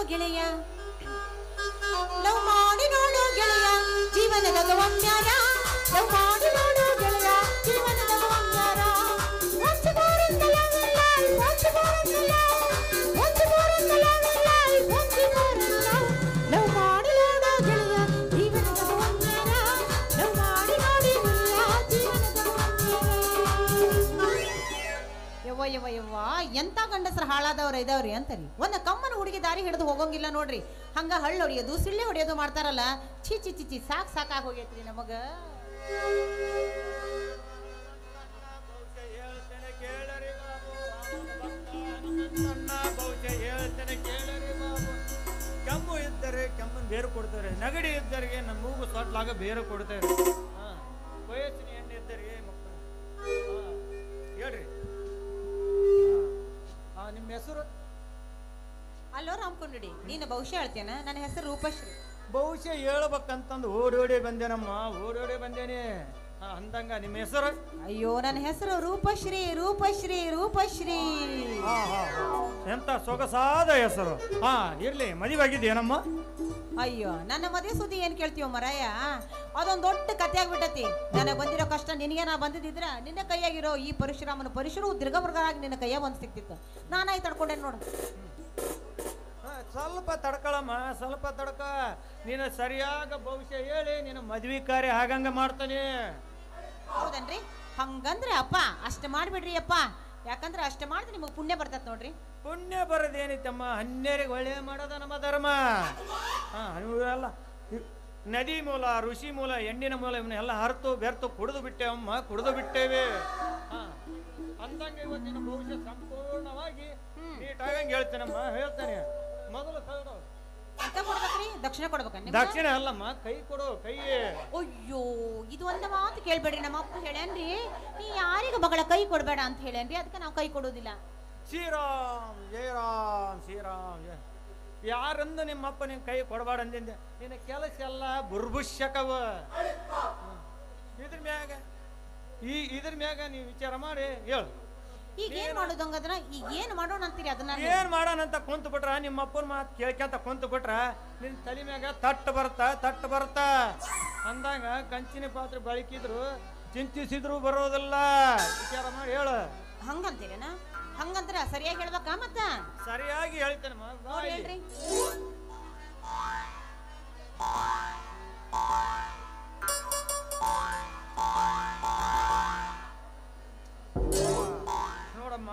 ಗೆಳೆಯ ಲವ್ ಮಾಡಿ ನೋಡು ಗೆಳೆಯ ಜೀವನದ ಗಮ್ಯಾರ ಲವ್ ಮಾಡಿ ನೋಡು ಗೆಳೆಯ ಜೀವನದ ಗಮ್ಯಾರ Once more in the love and life, once more in the love, once more in the love and life, once more in love. Love ಮಾಡಿ ನೋಡು ಗೆಳೆಯ ಜೀವನದ ಗಮ್ಯಾರ ಲವ್ ಮಾಡಿ ನೋಡಿ ಗೆಳೆಯ ಜೀವನದ ಗಮ್ಯಾರ ಯವ್ವ ಯವ್ವ ಯವ್ವ ಎಂತ ಗಂಡಸರು ಹಾಳಾದವ್ರ ಇದಾವ್ರಿ ಅಂತರಿ ಒಂದ ಕಮ್ಮನ ಹುಡುಗಿ ದಾರಿ ಹಿಡಿದು ಹೋಗಂಗಿಲ್ಲ ನೋಡ್ರಿ ಹಂಗ ಹಳ್ಳ ಹೊಡಿಯೋದು ಸಿಳ್ಳೆ ಹೊಡಿಯೋದು ಮಾಡ್ತಾರಲ್ಲ ಛೀ ಛೀ ಛೀ ಛೀ ಸಾಕ್ ಸಾಕಾಗಿ ಹೋಗೈತ್ರಿ ನಮಗ ಹೇಳ್ತೇನೆ ಕೇಳರಿ ಬಾಬು ನನ್ನ ಬಹುಶಃ ಹೇಳ್ತೇನೆ ಕೇಳರಿ ಬಾಬು ಕೆಮ್ಮು ಇದ್ದರೆ ಕೆಮ್ಮನ್ ಬೇರು ಕೊಡ್ತಾರೆ ನಗಡಿ ಇದ್ದರಿಗೆ ನಮ್ಮ ಮೂಗು ಸೊಟ್ಲಾಗ ಬೇರು ಕೊಡ್ತಾರೆ ಹಾ ವಯಸ್ಸಿನ ಹೆಣ್ಣು ಇದ್ದರಿಗೆ ಮಕ್ಕಳು ಹಾ ಹೇಳ್ರಿ ಹಾ. ಹಾ ನಿಮ್ಮ ಹೆಸರು ಅಲ್ಲೋ ರಾಮ್ಕೊಂಡಿ ನೀನು ಬಹುಶಃ ಹೇಳ್ತೇನ ನನ್ನ ಹೆಸರು ರೂಪಶ್ರೀ ಬಹುಶಃ ಹೇಳ್ಬೇಕಂತಂದು ಓಡೋಡಿ ಬಂದೇನಮ್ಮ ಓಡೋಡಿ ಬಂದೇನಿ ಹಾ ಅಂದಂಗ ನಿಮ್ಮ ಹೆಸರು ಅಯ್ಯೋ ನನ್ನ ಹೆಸರು ರೂಪಶ್ರೀ ರೂಪಶ್ರೀ ರೂಪಶ್ರೀ ಹಾ ಹಾ ಹಾ. ಎಂತ ಸೊಗಸಾದ ಹೆಸರು ಹಾ ಇರ್ಲಿ ಮದುವೆ ಆಗಿದೆಯೇನಮ್ಮ ಅಯ್ಯೋ ನನ್ನ ಮದುವೆ ಸುದ್ದಿ ಏನ್ ಕೇಳ್ತೀವ ಮರಾಯ ಅದೊಂದ್ ದೊಡ್ಡ ಕತೆ ಆಗ್ಬಿಟ್ಟತಿ ನನಗೆ ಬಂದಿರೋ ಕಷ್ಟ ನಿನಗೆ ನಾ ಬಂದಿದ್ರ ನಿನ್ನ ಕೈಯಾಗಿರೋ ಈ ಪರಶುರಾಮನ ಪರಶುರು ದೀರ್ಘಮೃಗರಾಗಿ ನಿನ್ನ ಕೈಯಾಗ ಬಂದ್ ಸಿಕ್ತಿತ್ತು ನಾನಾಗಿ ತಡ್ಕೊಂಡೆ ನೋಡು ಹಾ, ಸ್ವಲ್ಪ ತಡ್ಕೊಳಮ್ಮ ಸ್ವಲ್ಪ ತಡ್ಕ ನೀನು ಸರಿಯಾಗ ಭವಿಷ್ಯ ಹೇಳಿ ನೀನು ಮದ್ವಿ ಕಾರ್ಯ ಆಗಂಗ ಮಾಡ್ತಾನೆ ಹೌದನ್ರಿ ಹಂಗಂದ್ರೆ ಅಪ್ಪ ಅಷ್ಟ ಮಾಡ್ಬಿಡ್ರಿ ಅಪ್ಪ ಯಾಕಂದ್ರೆ ಅಷ್ಟ ಮಾಡಿದ್ರೆ ನಿಮಗೆ ಪುಣ್ಯ ಬರ್ತೈತ್ ನೋಡ್ರಿ ಪುಣ್ಯ ಬರೋದೇನಿತ್ತಮ್ಮ ಹನ್ನೆರಿಗೆ ಒಳ್ಳೆ ಮಾಡೋದ ನಮ್ಮ ಧರ್ಮ ಹಾ ಇವೆಲ್ಲ ಇವ್- ನದಿ ಮೂಲ ಋಷಿ ಮೂಲ ಹೆಣ್ಣಿನ ಮೂಲ ಇವನ್ನೆಲ್ಲ ಹರಿತು ಬೆರ್ತು ಕುಡಿದು ಬಿಟ್ಟೇವಮ್ಮ ಕುಡಿದು ಬಿಟ್ಟೇವೆ ಹಾ ಅಂದಂಗೆ ಇವತ್ತಿನ ಭವಿಷ್ಯ ಸಂಪೂರ್ಣವಾಗಿ ನೀಟಾಗಂಗೆ ಹೇಳ್ತೇನಮ್ಮ ಹೇಳ್ತೇನೆ ಮೊದಲು ಕರಡು ಅಂತ ಕೊಡ್ಬೇಕ್ರಿ ದಕ್ಷಿಣ ಕೊಡ್ಬೇಕ ದಕ್ಷಿಣ ಅಲ್ಲಮ್ಮ ಕೈ ಕೊಡು ಕೈ ಅಯ್ಯೋ ಇದು ಒಂದ ಮಾತು ಕೇಳ್ಬೇಡ್ರಿ ನಮ್ಮ ಅಪ್ಪ ಹೇಳ್ಯಾನ್ರಿ ನೀ ಯಾರಿಗ ಮಗಳ ಕೈ ಕೊಡ್ಬೇಡ ಅಂತ ಹೇಳ್ಯಾನ್ರಿ ಅದಕ್ಕೆ ನಾವು ಕೈ ಕೊಡೋದಿಲ್ಲ ಶ್ರೀರಾಮ್ ಜಯರಾಮ್ ಶ್ರೀರಾಮ್ ಜಯ ಯಾರಂದು ನಿಮ್ಮಪ್ಪ ನಿನ್ ಕೈ ಕೊಡಬೇಡ ಅಂದಿಂದೆ ನಿನ್ನ ಕೆಲಸ ಎಲ್ಲ ಬುರ್ಭುಷ್ಯಕವ ಇದ್ರ ಮ್ಯಾಗ ಈ ಇದ್ರ ಮ್ಯಾಗ ನೀವು ವಿಚಾರ ಮಾಡಿ ಹೇಳು ಈಗ ಏನ್ ಮಾಡೋದು ಹಂಗದ್ರ ಈಗ ಏನ್ ಮಾಡೋಣ ಅಂತೀರಿ ಅದನ್ನ ಏನ್ ಮಾಡೋಣಂತ ಕುಂತು ಬಿಟ್ರ ನಿಮ್ಮ ಅಪ್ಪನ ಮಾತು ಕೇಳ್ಕೊಂತ ಕುಂತು ಬಿಟ್ರ ನಿನ್ ತಲೆ ಮ್ಯಾಗ ತಟ್ಟು ಬರ್ತಾ ತಟ್ಟು ಬರ್ತಾ ಅಂದಾಗ ಕಂಚಿನ ಪಾತ್ರೆ ಬಳಕಿದ್ರು ಚಿಂತಿಸಿದ್ರು ಬರೋದಿಲ್ಲ ವಿಚಾರ ಮಾಡಿ ಹೇಳು ಹಂಗಂತೀರೇನ ಹಂಗಂದ್ರ ಸರಿಯಾಗಿ ಹೇಳ್ಬೇಕಾ ಮತ್ತ ಸರಿಯಾಗಿ ಹೇಳ್ತೇನೆ ಮಾ, ಬಾ ನೋಡಿ ಇಲ್ಲಿ. ಹೇಳ್ರಿ ನೋಡಮ್ಮ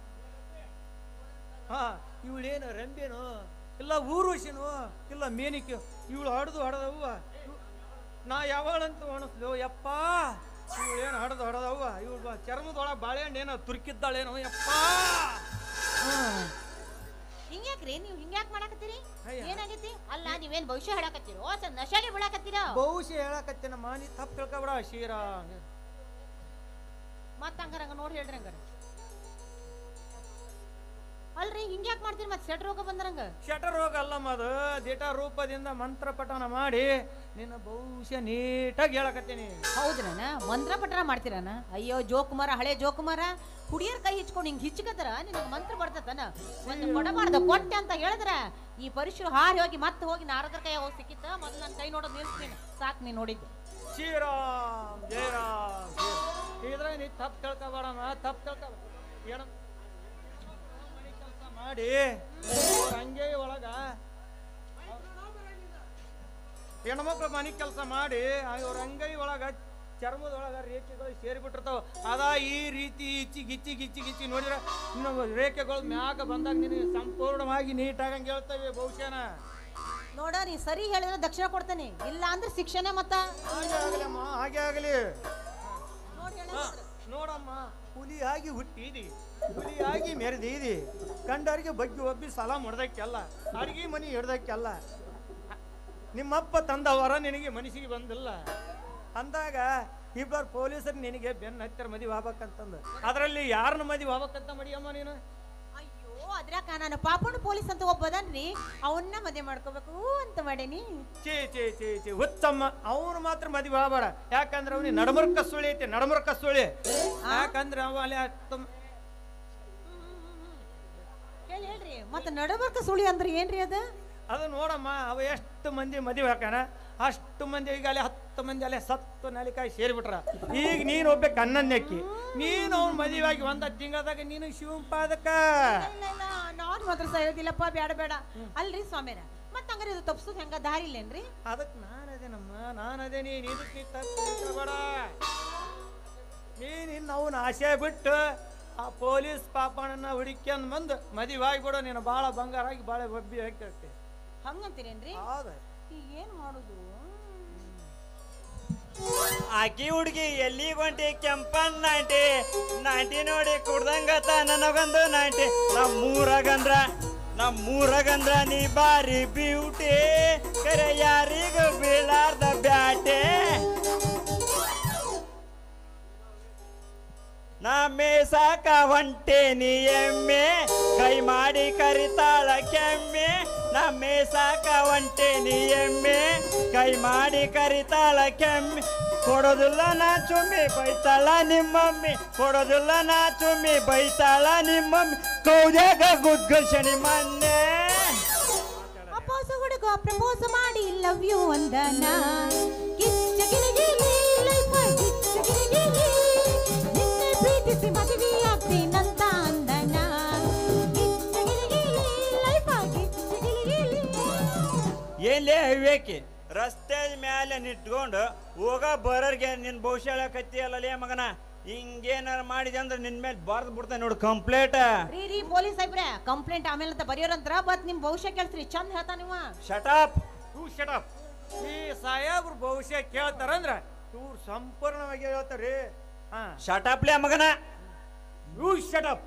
ಹಾ ಇವಳೇನು ರೆಂಬೇನು ಇಲ್ಲ ಊರ್ವಶಿನು ಇಲ್ಲ ಮೇನಿಕೆ ಇವಳು ಹಡ್ದು ಹಡದವ್ವ ಇವ್- ನಾ ಯಾವಾಳಂತ ಒಣಸ್ಲು ಯಪ್ಪ ಇವಳೇನು ಹಡ್ದು ಹಡದವ್ವ ಇವಳು ಚರ್ಮದೊಳಗೆ ಬಾಳೆಹಣ್ಣು ಏನೋ ತುರ್ಕಿದ್ದಾಳೇನೋ ಯಪ್ಪ ಹಿಂಗ್ಯಾಕ್ರಿ ನೀವು ಹಿಂಗ್ಯಾಕ್ ಮಾಡಾಕತ್ತೀರಿ ಅಯ್ಯ. ಏನಾಗೈತಿ ಅಲ್ಲ ನೀವೇನ್ ಭವಿಷ್ಯ ಹೇಳಾಕತ್ತೀರೋ ಸ ನಶಾಗೆ ಬೀಳಾಕತ್ತೀರೋ ಬಹುಶಃ ಹೇಳಕತ್ತೇನಮ್ಮ ನೀ ತಪ್ಪು ತಿಳ್ಕೊಬೇಡ ಶೀರಾ ಮತ್ತ ಹಂಗಾರ ಹಂಗ ನೋಡಿ ಹೇಳ್ರಿ ಹಂಗಾರ ಅಲ್ರಿ ಹಿಂಗ್ಯಾಕ್ ಮಾಡ್ತೀರಿ ಮತ್ ಸೆಟ್ ರೋಗ ಬಂದ್ರಂಗ ಶಟ ರೋಗ ಅಲ್ಲಮ್ಮ ಅದು ದಿಟ ರೂಪದಿಂದ ಮಂತ್ರ ಪಠನ ಮಾಡಿ ನಿನ್ನ ಬಹುಶಃ ನೀಟಾಗಿ ಹೇಳಕತ್ತೀನಿ ಹೌದ್ರನ ಮಂತ್ರ ಪಠಣ ಮಾಡ್ತೀರನ ಅಯ್ಯೋ ಜೋಕುಮಾರ ಹಳೆ ಜೋಕುಮಾರ ಹುಡಿಯರ್ ಕೈ ಹಿಚ್ಕೊಂಡು ಹಿಂಗ್ ಹಿಚ್ಕದ್ರ ನಿನಗೆ ಮಂತ್ರ ಬರ್ತತನ ಒಂದು ಕೊಡಬಾರ್ದ ಕೊಟ್ಟೆ ಅಂತ ಹೇಳಿದ್ರ ಈ ಪರಿಶು ಹಾರಿ ಹೋಗಿ ಮತ್ತೆ ಹೋಗಿ ನಾರದ್ರ ಕೈ ಹೋಗಿ ಸಿಕ್ಕಿತ್ತ ಮೊದಲು ನನ್ನ ಕೈ ನೋಡೋದು ನಿಲ್ಸ್ತೀನಿ ಸಾಕ್ ನೀ ನೋಡಿದ್ದು ಶ್ರೀರಾಮ್ ಜಯರಾಮ್ ಇದ್ರಾಗ ನೀ ತಪ್ಪು ತಿಳ್ಕೊಬೇಡಮ್ಮ ತಪ್ಪು ತಿಳ್ಕೊಬೇಡ ಏನ ಮನೆ ಕೆಲಸ ಮಾಡಿ ಅವ್ರ ಹಂಗೆ ಒಳಗ ಹೆಣ್ಮಕ್ಳು ಮನೆ ಕೆಲಸ ಮಾಡಿ ಅವ್ರ ಅಂಗೈ ಒಳಗ ಚರ್ಮದೊಳಗ ರೇಖೆಗಳು ಸೇರಿಬಿಟ್ಟಿರ್ತಾವ ಅದ ಈ ರೀತಿ ಇಚ್ಚಿ ಗಿಚ್ಚಿ ಗಿಚ್ಚಿ ಗಿಚ್ಚಿ ನೋಡಿದ್ರೆ ಇನ್ನು ರೇಖೆಗಳು ಮ್ಯಾಗ ಬಂದಾಗ ನಿನಗೆ ಸಂಪೂರ್ಣವಾಗಿ ನೀಟಾಗಂಗೆ ಹೇಳ್ತವೆ ಬಹುಶಃನ ನೋಡ ನೀ ಸರಿ ಹೇಳಿದ್ರೆ ದಕ್ಷಿಣ ಕೊಡ್ತೇನೆ ಇಲ್ಲ ಅಂದ್ರೆ ಶಿಕ್ಷಣ ಮತ್ತ ಹಾಗೆ ಆಗಲಿ ಅಮ್ಮ ಹಾಗೆ ಆಗಲಿ ನೋಡಿ ಹೇಳ ಹಾ, ನೋಡಮ್ಮ ಹುಲಿಯಾಗಿ ಹುಟ್ಟಿದಿ ಹುಲಿಯಾಗಿ ಮೆರೆದಿದಿ ಕಂಡರಿಗೆ ಬಗ್ಗೆ ಒಬ್ಬಿ ಸಾಲ ಮುಡ್ದಕ್ಕೆಲ್ಲ ಅಡಿಗೆ ಮನಿ ಹಿಡ್ದಕ್ಕೆಲ್ಲ ನಿಮ್ಮಪ್ಪ ತಂದ ವರ ನಿನಗೆ ಮನಸ್ಸಿಗೆ ಬಂದಿಲ್ಲ ಅಂದಾಗ ಇಬ್ಬರು ಪೊಲೀಸರು ನಿನಗೆ ಬೆನ್ನ ಹತ್ತಿರ ಮದುವೆ ಆಗ್ಬೇಕಂತಂದು ಅದರಲ್ಲಿ ಯಾರನ್ನ ಮದುವೆ ಆಗ್ಬೇಕಂತ ಮಡಿಯಮ್ಮ ನೀನು ಅಯ್ಯೋ ಅದ್ರಾಕ ನಾನು ಪಾಪಣ್ಣ ಪೊಲೀಸ್ ಅಂತ ಒಬ್ಬದನ್ರಿ ಅವನ್ನ ಮದುವೆ ಮಾಡ್ಕೋಬೇಕು ಅಂತ ಮಾಡೀನಿ ಚೇ ಚೇ ಚೇ ಚೇ ಹುಚ್ಚಮ್ಮ ಅವನು ಮಾತ್ರ ಮದುವೆ ಆಗಬೇಡ ಯಾಕಂದ್ರೆ ಅವನಿಗೆ ನಡಮರ್ಕ ಸುಳಿ ಐತೆ ನಡಮರ್ಕ ಸುಳಿ ಯಾಕಂದ್ರೆ ಅವ ಅಲ್ಲಿ ಹತ್ತು ಹೇಳಿ ಹೇಳ್ರಿ ಮತ್ತ ನಡಬರ್ಕ ಸುಳಿ ಅಂದ್ರೆ ಏನ್ರಿ ಅದ ಅದು ನೋಡಮ್ಮ ಅವ ಎಷ್ಟು ಮಂದಿ ಮದುವೆ ಹಾಕಾನ ಅಷ್ಟು ಮಂದಿ ಈಗ ಅಲ್ಲಿ ಹತ್ತು ಮಂದಿ ಅಲ್ಲೇ ಸತ್ತು ನಲಿಕಾಯಿ ಸೇರಿಬಿಟ್ರ ಈಗ ನೀನು ಒಬ್ಬ ಕಣ್ಣನ್ನೆಕ್ಕಿ ನೀನು ಅವ್ನ ಮದುವೆಯಾಗಿ ಒಂದ ತಿಂಗಳದಾಗ ನೀನು ಶಿವಂಪಾದಕ ಇಲ್ಲ ಇಲ್ಲ ನಾನ್ ಮಾತ್ರ ಸಾಯೋದಿಲ್ಲಪ್ಪ ಬೇಡ ಬೇಡ ಅಲ್ರಿ ಸ್ವಾಮಿರ ಮತ್ತ ಹಂಗಾರೆ ಇದು ತಪ್ಸೋದ್ ಹೆಂಗ ದಾರಿ ಇಲ್ಲೇನ್ರಿ ಅದಕ್ಕೆ ನಾನದೇನಮ್ಮ ನಾನದೇ ನೀನು ಇದಕ್ಕೆ ನೀ ತಪ್ಪು ತಿಳ್ಕೊಬೇಡ ನೀನು ಇನ್ನು ಅವನ ಆಸೆ ಬಿಟ್ಟು ಆ ಪೊಲೀಸ್ ಪಾಪಣ್ಣನ ಹುಡುಕ್ಯಂದ್ ಬಂದು ಮದುವೆ ಆಗಿಬಿಡು ನೀನು ಭಾಳ ಬಂಗಾರ ಆಗಿ ಭಾಳ ಬಬ್ಬಿ ಹಾಕಿ ಹಂಗಂತೀರೇನ್ರಿ ಹೌದು ಈಗ ಏನ್ ಮಾಡುದು ಆಕಿ ಹುಡುಗಿ ಎಲ್ಲಿಗೆ ಹೊಂಟಿ ಕೆಂಪನ್ ನಾಟಿ ನಾಟಿ ನೋಡಿ ಕುಡ್ದಂಗತ ನನಗೊಂದು ನಾಟಿ ನಮ್ಮೂರಾಗಂದ್ರ ನಮ್ಮೂರಾಗಂದ್ರ ನೀ ಬಾರಿ ಬ್ಯೂಟಿ ಕರೆ ಯಾರಿಗೂ ಬೀಳಾರ್ದ ಬ್ಯಾಟೆ ನಾ ಮೇಸಾಕ ಹೊಂಟೆ ನೀ ಎಮ್ಮೆ ಕೈ ಮಾಡಿ ಕರಿತಾಳ ಕೆಮ್ಮೆ ನಾ ಮೇಸಾಕ ಹೊಂಟೆ ನೀ ಎಮ್ಮೆ ಕೈ ಮಾಡಿ ಕರಿತಾಳ ಕೆಮ್ಮೆ ಕೊಡೋದಿಲ್ಲ ನಾ ಚುಮ್ಮಿ ಬೈತಾಳ ನಿಮ್ಮಮ್ಮಿ ಕೊಡೋದಿಲ್ಲ ನಾ ಚುಮ್ಮಿ ಬೈತಾಳ ನಿಮ್ಮಮ್ಮಿ ಕೌದ್ಯಾಗ ಗುದ್ಗಲ್ಸಣಿ ಮೊನ್ನೆ ಅಪ್ಪೋಸ ಹುಡುಗ ಪ್ರಪೋಸ ಮಾಡಿ ಲವ್ ಯು ಅಂದನ ಕಿಚ್ಚ ಗಿಲಿಗಿಲಿ ಲೈಫ್ ಕಿಚ್ಚ ಗಿಲಿಗಿಲಿ ನಿನ್ನೆ ಪ್ರೀತಿಸಿ ಮದುವೆ ಆಗ್ತೀನಂತ ಅಂದನ ಕಿಚ್ಚ ಗಿಲಿಗಿಲಿ ಲೈಫ್ ಕಿಚ್ಚ ಗಿಲಿಗಿಲಿ ಏನ್ಲೇ ವಿವೇಕಿ ರಸ್ತೆ ಮ್ಯಾಲೆ ನಿಂತ್ಕೊಂಡು ಹೋಗ ಬರೋರ್ಗೆ ನಿನ್ ಭವಿಷ್ಯ ಹೇಳಕತ್ತಿ ಮಗನ ಹಿಂಗೇನಾರ ಮಾಡಿದೆ ಅಂದ್ರೆ ನಿನ್ ಮೇಲೆ ಬರ್ದ್ ಬಿಡ್ತಾನೆ ನೋಡು ಕಂಪ್ಲೇಟ್ ರೀ ರೀ ಪೊಲೀಸ್ ಸಾಹೇಬ್ರೆ ಕಂಪ್ಲೇಂಟ್ ಆಮೇಲೆ ಅಂತ ಬರೆಯೋರಂತ್ರ ಬಟ್ ನಿಮ್ ಭವಿಷ್ಯ ಕೇಳ್ಸ್ರಿ ಚಂದ ಹೇಳ್ತಾ ನೀವ ಶಟಾಪ್ ಟೂ ಶಟಪ್ ಈ ಸಾಹೇಬ್ರು ಭವಿಷ್ಯ ಕೇಳ್ತಾರಂದ್ರ ಇವ್ರು ಸಂಪೂರ್ಣವಾಗಿ ಹೇಳ್ತಾರ್ರಿ ಹಾ ಶಟಾಪ್ಲೇ ಮಗನ ಯು ಶಟಪ್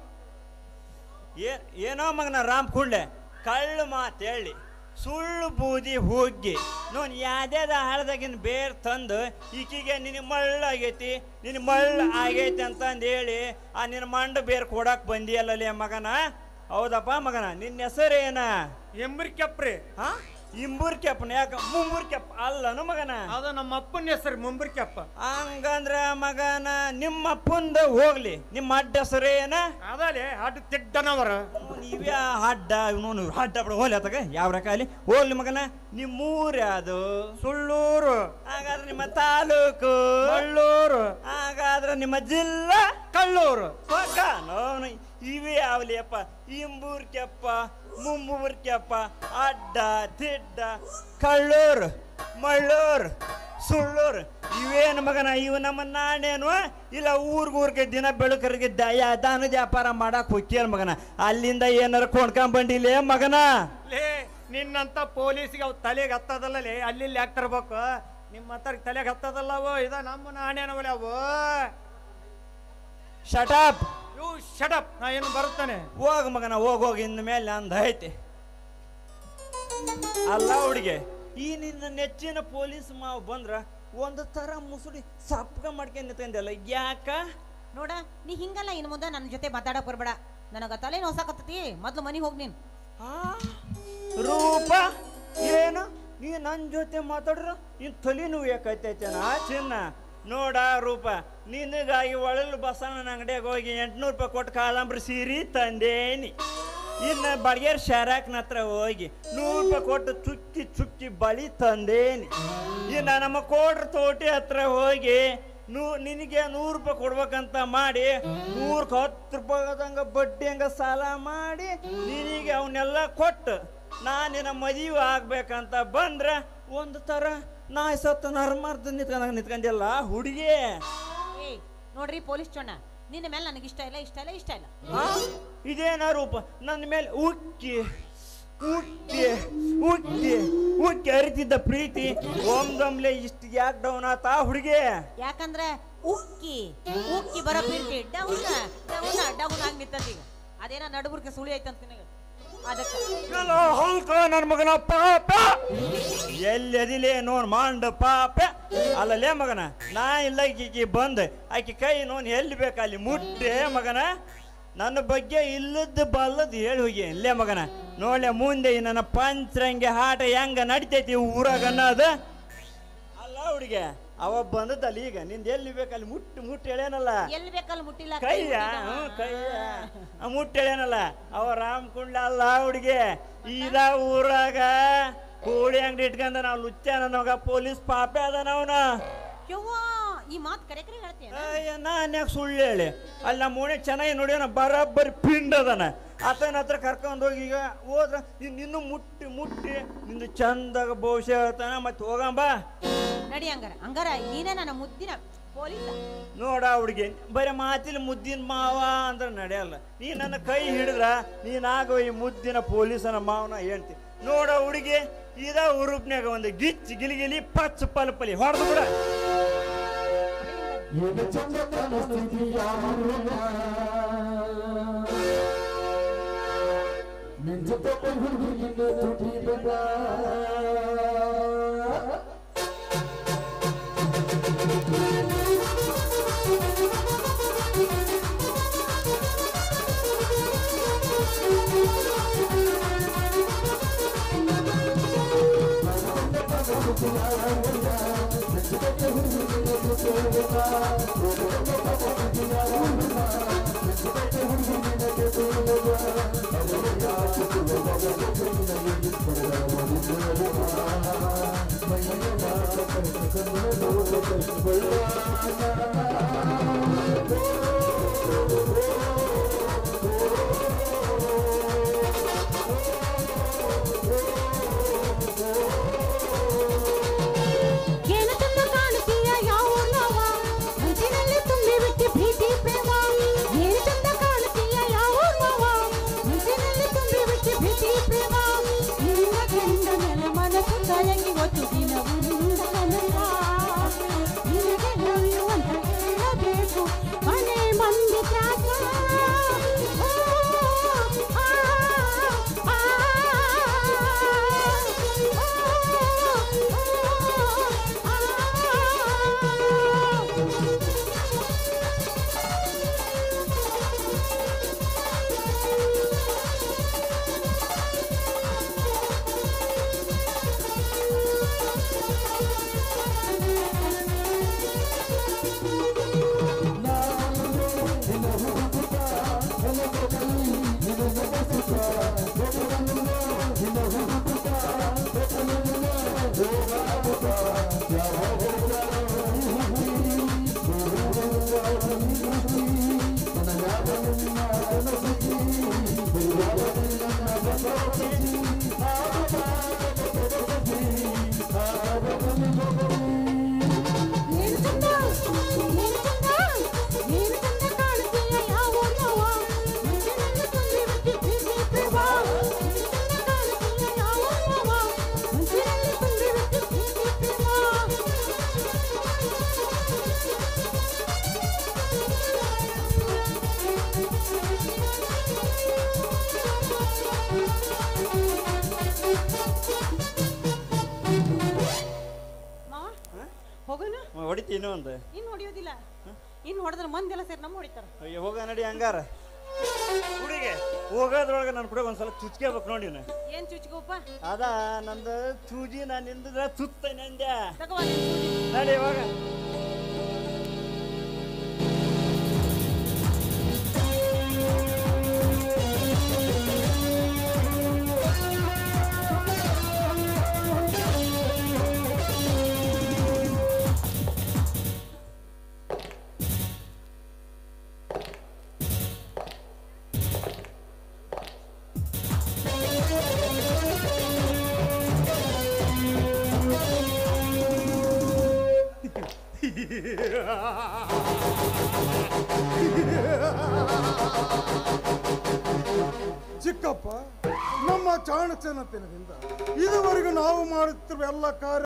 ಏ ಏನೋ ಮಗನ ರಾಮ್ ಕುಂಡ್ಲೆ ಕಳ್ಳು ಮಾತು ಹೇಳಿ ಸುಳ್ಳು ಬೂದಿ ಹೋಗಿ ನೋನ್ ಯಾವ್ದಾದ ಹಳದಾಗಿನ ಬೇರ್ ತಂದು ಈಕಿಗೆ ನಿನ್ನ ಮಳ್ಳ ಆಗೈತಿ ನಿನ್ನ ಮಳ್ಳ ಆಗೈತಿ ಅಂತಂದು ಹೇಳಿ ಆ ನಿನ್ನ ಮಂಡ ಬೇರ್ ಕೊಡಕ್ ಬಂದಿಯಲ್ಲಲೇ ಮಗನ ಹೌದಪ್ಪ ಮಗನ ನಿನ್ನ ಹೆಸರೇನ ಎಂಬ್ರಿ ಕೆಪ್ರಿ ಹಾ ಇಂಬೂರ್ ಕೆಪ್ಪನ ಯಾಕ ಮುಂಬೂರ್ ಕೆಪ್ಪ ಅಲ್ಲನು ಮಗನ ಅದು ನಮ್ಮ ಅಪ್ಪನ ಹೆಸರು ಮುಂಬ್ರಿ ಕೆಪ್ಪ ಹಂಗಂದ್ರ ಮಗನ ನಿಮ್ಮ ಅಪ್ಪಂದ ಹೋಗ್ಲಿ ನಿಮ್ಮ ಅಡ್ಡ ಹೆಸರೇನ ಅದಲ್ಲೇ ಅಡ್ ತಿಡ್ಡನವರ ನೀವೇ ಹಡ್ಡ ಇವನು ಹಡ್ಡ ಬಿಡ ಹೋಗ್ಲಿ ಆತಗ ಯಾವ ರಕಾಲಿ ಹೋಗ್ಲಿ ಮಗನ ನಿಮ್ಮೂರ ಅದು ಸುಳ್ಳೂರು ಹಾಗಾದ್ರೆ ನಿಮ್ಮ ತಾಲೂಕು ಬಳ್ಳೂರು ಹಾಗಾದ್ರೆ ನಿಮ್ಮ ಜಿಲ್ಲಾ ಕಳ್ಳೂರು ಪಕ್ಕ ನೋನು ಇವೆ ಯಾವ್ಲಿಯಪ್ಪ ಇಂಬೂರ್ ಕೆಪ್ಪ ಮುಮ್ಮೂರ್ ಕೆಪ್ಪ ಅಡ್ಡ ತಿಡ್ಡ ಕಳ್ಳೂರ್ ಮಳ್ಳೂರ್ ಸುಳ್ಳೂರ್ ಇವೇನು ಮಗನ ಇವು ನಮ್ಮ ನಾಣೇನು ಇಲ್ಲ ಊರ್ಗೂರ್ಗೆ ದಿನ ಬೆಳಕರಿಗೆ ದಯ ದಾನದ ವ್ಯಾಪಾರ ಮಾಡಕ್ ಹೋಗ್ಯಲ್ ಮಗನ ಅಲ್ಲಿಂದ ಏನಾರ ಕೊಂಡ್ಕೊಂಡ್ ಬಂದಿಲ್ಲೇ ಮಗನ ಲೇ ನಿನ್ನಂತ ಪೊಲೀಸ್ಗೆ ಅವ್ ತಲೆಗೆ ಹತ್ತದಲ್ಲ ಲೇ ಅಲ್ಲಿ ಇಲ್ಲಿ ಯಾಕೆ ತರ್ಬೇಕು ನಿಮ್ಮ ಹತ್ರ ತಲೆಗೆ ಹತ್ತದಲ್ಲ ಅವು ಇದ ನಮ್ಮ ನಾಣ್ಯನವಲ್ಲ ಅವು ಶಟಾಪ್ ಯು ಶಟಪ್ ನಾ ಏನು ಬರುತ್ತಾನೆ ಹೋಗ ಮಗನ ಹೋಗ್ ಹೋಗಿ ಇನ್ನು ಮೇಲೆ ನಂದು ಐತೆ ಅಲ್ಲ ಹುಡುಗಿ ಈ ನಿನ್ನ ನೆಚ್ಚಿನ ಪೊಲೀಸ್ ಮಾವು ಬಂದ್ರ ಒಂದು ತರ ಮುಸುಡಿ ಸಪ್ಕ ಮಾಡ್ಕೊಂಡು ನಿಂತಂದಲ್ಲ ಯಾಕ ನೋಡ ನೀ ಹಿಂಗಲ್ಲ ಇನ್ ಮುಂದೆ ನನ್ನ ಜೊತೆ ಮಾತಾಡಕ್ ಬರ್ಬೇಡ ನನಗ ತಲೆ ನೋಸಾಕತ್ತತಿ ಮೊದ್ಲು ಮನಿಗ್ ಹೋಗ್ ನೀನ್ ಆ? ರೂಪ ಏನು ನೀ ನನ್ನ ಜೊತೆ ಮಾತಾಡ್ರ ಇನ್ ತಲೆ ನೋವು ಯಾಕೈತೈತೇನ ಚಿನ್ನ ನೋಡ ರೂಪ ನಿನಗಾಗಿ ಒಳಲು ಬಸವಣ್ಣನ ಅಂಗಡಿಯಾಗ ಹೋಗಿ ಎಂಟ್ನೂರು ರೂಪಾಯಿ ಕೊಟ್ಟು ಕಾಲಂಬ್ರಿ ಸೀರೆ ತಂದೇನಿ ಇನ್ನು ಬಡ್ಗೇರ್ ಶಾರಾಕ್ನ ಹತ್ರ ಹೋಗಿ ನೂರು ರೂಪಾಯಿ ಕೊಟ್ಟು ಚುಕ್ಕಿ ಚುಕ್ಕಿ ಬಳಿ ತಂದೇನಿ ಇನ್ನು ನಮ್ಮ ಕೋಡ್ರ ತೋಟಿ ಹತ್ರ ಹೋಗಿ ನೂ ನಿನಗೆ ನೂರು ರೂಪಾಯಿ ಕೊಡ್ಬೇಕಂತ ಮಾಡಿ ನೂರಕ್ಕೆ ಹತ್ತು ರೂಪಾಯಿ ಆದಂಗ ಬಡ್ಡಿ ಹಂಗ ಸಾಲ ಮಾಡಿ ನಿನಗೆ ಅವನ್ನೆಲ್ಲ ಕೊಟ್ಟು ನಾ ನಿನ್ನ ಮದುವೆ ಆಗ್ಬೇಕಂತ ಬಂದ್ರ ಒಂದು ಥರ ನಾ ಸತ್ತು ನರ್ಮರ್ದ ನಿಂತ್ಕೊಂಡಂಗ ನಿಂತ್ಕೊಂಡಿಲ್ಲ ಹುಡುಗಿ ಏಯ್ ನೋಡ್ರಿ ಪೊಲೀಸ್ ಚೋಣ ನಿನ್ನ ಮೇಲೆ ನನಗೆ ಇಷ್ಟ ಇಲ್ಲ ಇಷ್ಟ ಇಲ್ಲ ಇಷ್ಟ ಇಲ್ಲ ಆ? ಇದೇನ ರೂಪ ನನ್ನ ಮೇಲೆ ಉಕ್ಕಿ ಉಕ್ಕಿ ಉಕ್ಕಿ ಉಕ್ಕಿ ಅರಿತಿದ್ದ ಪ್ರೀತಿ ಒಮ್ದೊಮ್ಲೆ ಇಷ್ಟು ಯಾಕೆ ಡೌನ್ ಆತ ಹುಡುಗಿ ಯಾಕಂದ್ರೆ ಉಕ್ಕಿ ಉಕ್ಕಿ ಬರೋ ಬಿರ್ತಿ ಡೌನ್ ಡೌನ್ ಡೌನ್ ಆಗಿ ನಿಂತಂತೀಗ ಅದೇನ ನಡುಬರ್ಕೆ ಸುಳಿ ಐತಂತ ನಿನಗ ಅದಕ್ಕೆ ಹೊಲ್ಕ ನನ್ನ ಮಗನ ಪಾಪ ಎಲ್ಲಿ ಅದಿಲೇ ನೋಡ್ ಮಾಂಡ ಪಾಪ ಅಲ್ಲಲೇ ಮಗನ ನಾ ಇಲ್ಲ ಈಕಿ ಬಂದ್ ಆಕಿ ಕೈ ನೋನ್ ಎಲ್ಲಿ ಬೇಕು ಅಲ್ಲಿ ಮುಟ್ಟೆ ಮಗನ ನನ್ನ ಬಗ್ಗೆ ಇಲ್ಲದ ಬಲ್ಲದ್ ಹೇಳಿ ಹೋಗಿ ಇಲ್ಲೇ ಮಗನ ನೋಡ್ಲೆ ಮುಂದೆ ಈ ನನ್ನ ಪಂಚರಂಗಿ ಹಾಟ ಹೆಂಗ ನಡಿತೈತಿ ಊರಾಗ ಅನ್ನೋದು ಅಲ್ಲ ಹುಡುಗಿ ಅವ ಬಂದದ್ದಲ್ಲ ಈಗ ನಿಂದ ಎಲ್ಲಿ ಬೇಕಲ್ಲಿ ಮುಟ್ಟು ಮುಟ್ಟು ಹೇಳ್ಯಾನಲ್ಲ ಎಲ್ಲಿ ಬೇಕಲ್ಲಿ ಮುಟ್ಟಿಲ್ಲ ಕೈಯ ಹ್ಞೂ ಕೈಯ ಆ, ಮುಟ್ಟು ಹೇಳ್ಯಾನಲ್ಲ ಅವ ರಾಮ್ ಕುಂಡ್ಲ ಅಲ್ಲ ಹುಡುಗಿ ಇದ ಊರಾಗ ಕೋಳಿ ಅಂಗಡಿ ಇಟ್ಕೊಂಡ ನಾವು ಲುಚ್ಚ ನನಗ ಪೊಲೀಸ್ ಪಾಪೆ ಅದಾನ ಅವನ ಯವ್ವ ಈ ಮಾತು ಕರೆ ಕರೆ ಹೇಳ್ತೀಯ ಅಯ್ಯ ನಾನು ಯಾಕೆ ಸುಳ್ಳು ಹೇಳಿ ಅಲ್ಲಿ ನಮ್ಮ ಓಣೆ ಚೆನ್ನಾಗಿ ನೋಡ್ಯಾನ ಬರೋಬ್ಬರಿ ಪಿಂಡ್ ಅದಾನ ಆತನ ಹತ್ರ ಕರ್ಕೊಂಡು ಹೋಗಿ ಈಗ ಹೋದ್ರ ನೀನ್ ನಿನ್ನೂ ಮುಟ್ಟಿ ಮುಟ್ಟಿ ನಿಂದು ಚಂದಾಗ ಭವಿಷ್ಯ ಹೇಳ್ತಾನ ಮತ್ತೆ ಹೋಗಂಬ ನಡಿ ಹಂಗಾರ ಹಂಗಾರ ನೀನೇ ನನ್ನ ಮುದ್ದಿನ ಪೊಲೀಸ ನೋಡ ಹುಡುಗಿ ಬರೀ ಮಾತಿಲಿ ಮುದ್ದಿನ ಮಾವ ಅಂದ್ರೆ ನಡೆಯಲ್ಲ ನೀ ನನ್ನ ಕೈ ಹಿಡಿದ್ರ ನೀನಾಗೋ ಈ ಮುದ್ದಿನ ಪೊಲೀಸನ ಮಾವನ ಹೇಳ್ತಿ ನೋಡ ಹುಡುಗಿ ಇದ ಉರುಪ್ನ್ಯಾಗ ಒಂದು ಗಿಚ್ಚಿ ಗಿಲಿಗಿಲಿ ಪಚ್ಚ ಪಲ್ಪಲಿ ಹೊಡೆದು ಬಿಡ ಏನು ಚಂದ ಕಾಣಿಸ್ತಿದೀಯ ನಿನ್ ಜೊತೆ ಹುಡುಗಿನ ತುಟಿ ಬೇಡ ಏನು ಚಂದ ಕಾಣುತ್ತೀಯ ಯಾವ ಊರ್ನವ ಮನಸ್ಸಿನಲ್ಲಿ ತುಂಬಿ ಬಿಟ್ಟು ಪ್ರೀತಿ ಪ್ರೇಮ ಏನು ಚಂದ ಕಾಣುತ್ತೀಯ ಯಾವ ಊರ್ನವ ಮನಸ್ಸಿನಲ್ಲಿ ತುಂಬಿ ಬಿಟ್ಟು ಪ್ರೀತಿ ಪ್ರೇಮ ನಿನ್ನ ಕಂಡ ನನ್ನ ಮನಸ್ಸು ತಯಗಿ ಹೊತ್ತು ದಿನವು ನಿನ್ನ ಕನಸ ನಿನಗೆ love you ಅಂತ ಹೇಳಬೇಕು ಮನೆ ಮಂದಿ ತ್ಯಾಗ ಆ, ಆ, ಆ, ನೀನು ಚಂದ ನೀನು ಚಂದ ನೀನು ಚಂದ ಕಾಣುತ್ತೀಯ ಯಾವ ಊರ್ನವ ಮನಸ್ಸಿನಲ್ಲಿ ತುಂಬಿ ಬಿಟ್ಟು ಪ್ರೀತಿ ಪ್ರೇಮ ನೀನು ಚಂದ ಕಾಣುತ್ತೀಯ ಯಾವ ಊರ್ನವ ಮನಸ್ಸಿನಲ್ಲಿ ತುಂಬಿ ಬಿಟ್ಟು ಪ್ರೀತಿ ಮಾವ ಹೋಗೋಣ ಹೊಡಿತಿ ಇನ್ನೂ ಒಂದು ಇನ್ನು ಹೊಡಿಯೋದಿಲ್ಲ ಇನ್ನು ಹೊಡೆದ್ರೆ ಮಂದೆಲ್ಲ ಸೇರಿ ನಮ್ಮ ಹೊಡಿತಾರ ಅಯ್ಯೋ ಹೋಗ ನಡಿ ಹಂಗಾರ ಹುಡುಗಿ ಹೋಗೋದ್ರೊಳಗೆ ನನ್ನ ಕೂಡ ಒಂದ್ಸಲ ಚುಚ್ಕೋಬೇಕು ನೋಡಿ ನೀನು ಏನ್ ಚುಚ್ಕೋಪ ಅದ ನಂದು ಚೂಜಿ ನಾನು ನಿಂದಿದ್ರೆ ಚುತ್ತೇನೆ ಅಂದೆ ತಗೋ ನಡಿ ಇವಾಗ ಚಿಕ್ಕಪ್ಪ ನಮ್ಮ ಚಾಣಕ್ಷನತನದಿಂದ ಇದುವರೆಗೂ ನಾವು ಮಾಡುತ್ತಿರುವ ಎಲ್ಲ ಕಾರ್ಯ